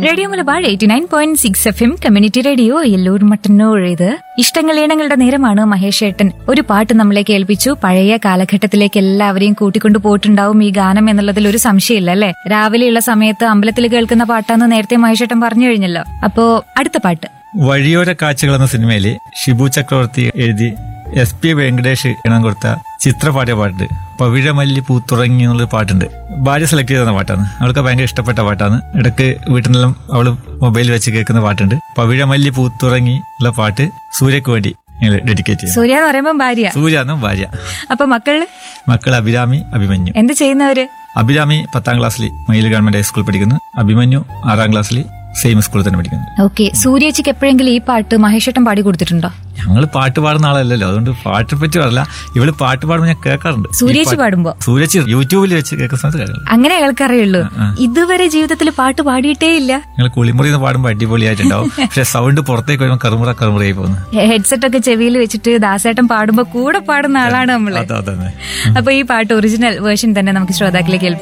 radio Malabar eighty nine point six F M community radio Elloor Mattannur ഇത് ഇഷ്ടങ്ങൾ ഈണങ്ങളുടെ നേരമാണ് മഹേഷ് ഏട്ടൻ ഒരു പാട്ട് നമ്മളെ കേൾപ്പിച്ചു പഴയ കാലഘട്ടത്തിലേക്ക് എല്ലാവരെയും കൂട്ടിക്കൊണ്ടു പോയിട്ടുണ്ടാവും ഈ ഗാനം എന്നുള്ളതിൽ ഒരു സംശയമില്ല അല്ലെ രാവിലെയുള്ള സമയത്ത് അമ്പലത്തിൽ കേൾക്കുന്ന പാട്ടാന്ന് നേരത്തെ മഹേഷ് ഏട്ടൻ പറഞ്ഞു കഴിഞ്ഞല്ലോ അപ്പോ അടുത്ത പാട്ട് വഴിയോര കാഴ്ചകൾ എന്ന സിനിമയില് ഷിബു ചക്രവർത്തി എഴുതി എസ് പി വെങ്കടേഷ് ഇണം കൊടുത്ത ചിത്ര പാടിയ പാട്ട് പവിഴമല്ലി പൂത്തുറങ്ങി എന്നുള്ള പാട്ടുണ്ട് ഭാര്യ സെലക്ട് ചെയ്ത പാട്ടാണ് അവൾക്ക് ഭയങ്കര ഇഷ്ടപ്പെട്ട പാട്ടാണ് ഇടയ്ക്ക് വീട്ടിൽ നിന്നെല്ലാം അവള് മൊബൈൽ വെച്ച് കേൾക്കുന്ന പാട്ടുണ്ട് പവിഴമല്ലി പൂത്തുറങ്ങി ഉള്ള പാട്ട് സൂര്യക്ക് വേണ്ടി ഞങ്ങൾ ഡെഡിക്കേറ്റ് ചെയ്യും സൂര്യ എന്ന് പറയുമ്പോൾ ഭാര്യ സൂര്യ എന്നും ഭാര്യ അപ്പൊ മക്കള് മക്കൾ അഭിരാമി അഭിമന്യു എന്ത് ചെയ്യുന്നവര് അഭിരാമി പത്താം ക്ലാസ്സിൽ മയിൽ ഗവൺമെന്റ് ഹൈസ്കൂളിൽ പഠിക്കുന്നു അഭിമന്യു ആറാം ക്ലാസ്സിൽ സെയിം സ്കൂളിൽ തന്നെ പഠിക്കുന്നു ഓക്കെ സൂര്യച്ചിക്ക് എപ്പോഴെങ്കിലും ഈ പാട്ട് മഹേഷ് ഏട്ടൻ പാടി കൊടുത്തിട്ടുണ്ടോ ഞങ്ങൾ പാട്ട് പാടുന്ന ആളല്ലല്ലോ അതുകൊണ്ട് പാട്ടിനെ പറ്റി പറയില്ല ഇവള് പാട്ട് പാടുമ്പോൾ ഞാൻ കേൾക്കാറുണ്ട് സൂര്യേച്ചി പാടുമ്പോ സൂര്യച്ച് യൂട്യൂബിൽ വെച്ച് കേൾക്കുന്ന സമയത്ത് കേൾക്കണം അങ്ങനെ കേൾക്കറിയുള്ളൂ ഇതുവരെ ജീവിതത്തിൽ പാട്ട് പാടിയിട്ടേ ഇല്ല ഞങ്ങൾ കുളിമുറി നിന്ന് പാടുമ്പോൾ അടിപൊളിയായിട്ടുണ്ടാവും പക്ഷെ സൗണ്ട് പുറത്തേക്ക് വരുമ്പോൾ കറുമുറ കറുമുറയായി പോകുന്നു ഹെഡ്സെറ്റ് ഒക്കെ ചെവിയിൽ വെച്ചിട്ട് ദാസേട്ടൻ പാടുമ്പോ കൂടെ പാടുന്ന ആളാണ് നമ്മള് അതാ തന്നെ അപ്പൊ ഈ പാട്ട് ഒറിജിനൽ വേർഷൻ തന്നെ നമുക്ക് ശ്രോതാക്കളെ കേൾപ്പിക്കാം